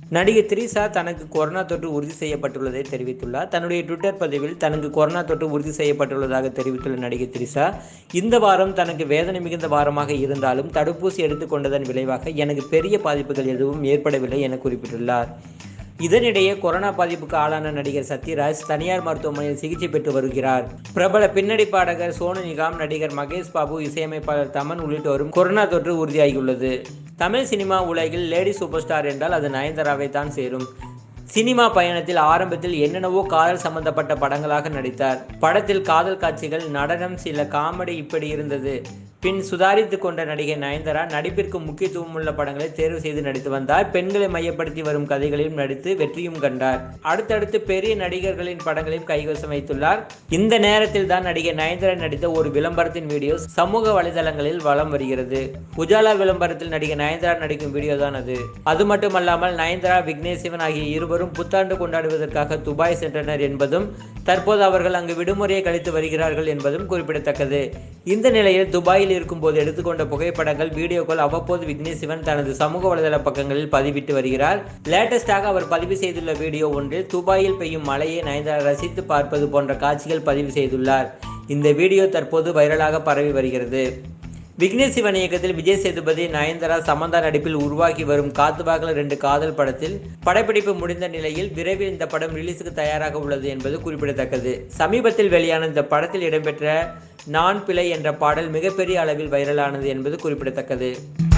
நடிகை த்ரிஷா தனக்கு கொரோனா தொற்று உறுதி செய்யப்பட்டுள்ளதை தெரிவித்துள்ளார் தன்னுடைய ட்விட்டர் பதிவில் தனக்கு கொரோனா தொற்று உறுதி செய்யப்பட்டுள்ளதாக தெரிவித்துள்ள நடிகை த்ரிஷா இந்த வாரம் தனக்கு வேதனை மிகுந்த வாரமாக இருந்தாலும் தடுப்பூசி எடுத்துக்கொண்டதன் விளைவாக எனக்கு பெரிய பாதிப்புகள் எதுவும் ஏற்படவில்லை என குறிப்பிட்டுள்ளார் இதனிடையே கொரோனா பாதிப்புக்கு ஆளான நடிகர் சத்யராஜ் தனியார் மருத்துவமனையில் சிகிச்சை பெற்று வருகிறார் பிரபல பின்னணி பாடகர் சோனு நிகாம் நடிகர் மகேஷ் பாபு இசையமைப்பாளர் தமன் உள்ளிட்டோரும் கொரோனா தொற்று உறுதியாகியுள்ளது தமிழ் சினிமா உலகில் லேடி சூப்பர் ஸ்டார் என்றால் அது நயன்தாராவை தான் சேரும் சினிமா பயணத்தில் ஆரம்பத்தில் என்னென்னவோ காதல் சம்பந்தப்பட்ட படங்களாக நடித்தார் படத்தில் காதல் காட்சிகள் நடனம் சில காமெடி இப்படி இருந்தது பின் சுதாரித்து கொண்ட நடிகை நயன்தாரா நடிப்பிற்கு முக்கியத்துவம் உள்ள படங்களை தேர்வு செய்து நடித்து வந்தார் பெண்களை மையப்படுத்தி வரும் கதைகளிலும் நடித்து வெற்றியும் கண்டார் அடுத்தடுத்து பெரிய நடிகர்களின் படங்களையும் கைவசம் வைத்துள்ளார் இந்த நேரத்தில் தான் நடிகை நயன்தாரா நடித்த ஒரு விளம்பரத்தின் வீடியோ சமூக வலைதளங்களில் வலம் வருகிறது உஜாலா விளம்பரத்தில் நடிகை நயன்தாரா நடிக்கும் வீடியோ தான் அது அது மட்டுமல்லாமல் நயன்தாரா விக்னேஷ் சிவன் ஆகிய இருவரும் புத்தாண்டு கொண்டாடுவதற்காக துபாய் சென்றனர் என்பதும் தற்போது அவர்கள் அங்கு விடுமுறையை கழித்து வருகிறார்கள் என்பதும் குறிப்பிடத்தக்கது இந்த நிலையில் துபாயில் இருக்கும்போது எடுத்துக்கொண்ட புகைப்படங்கள் வீடியோக்கள் அவ்வப்போது விக்னேஷ் சிவன் தனது சமூக வலைதள பக்கங்களில் பதிவிட்டு வருகிறார் லேட்டஸ்டாக அவர் பதிவு செய்துள்ள வீடியோ ஒன்றில் துபாயில் பெய்யும் மழையை நயன்தாரா ரசித்து பார்ப்பது போன்ற காட்சிகள் பதிவு செய்துள்ளார் இந்த வீடியோ தற்போது வைரலாக பரவி வருகிறது விக்னேஷ் சிவன் இயக்கத்தில் விஜய் சேதுபதி நயன்தாரா சமந்தா நடிப்பில் உருவாகி வரும் காத்துபாகல ரெண்டு காதல் படத்தில் படப்பிடிப்பு முடிந்த நிலையில் விரைவில் இந்த படம் ரிலீஸுக்கு தயாராக உள்ளது என்பது குறிப்பிடத்தக்கது சமீபத்தில் வெளியான இந்த படத்தில் இடம்பெற்ற நான் பிழை என்ற பாடல் மிகப்பெரிய அளவில் வைரலானது என்பது குறிப்பிடத்தக்கது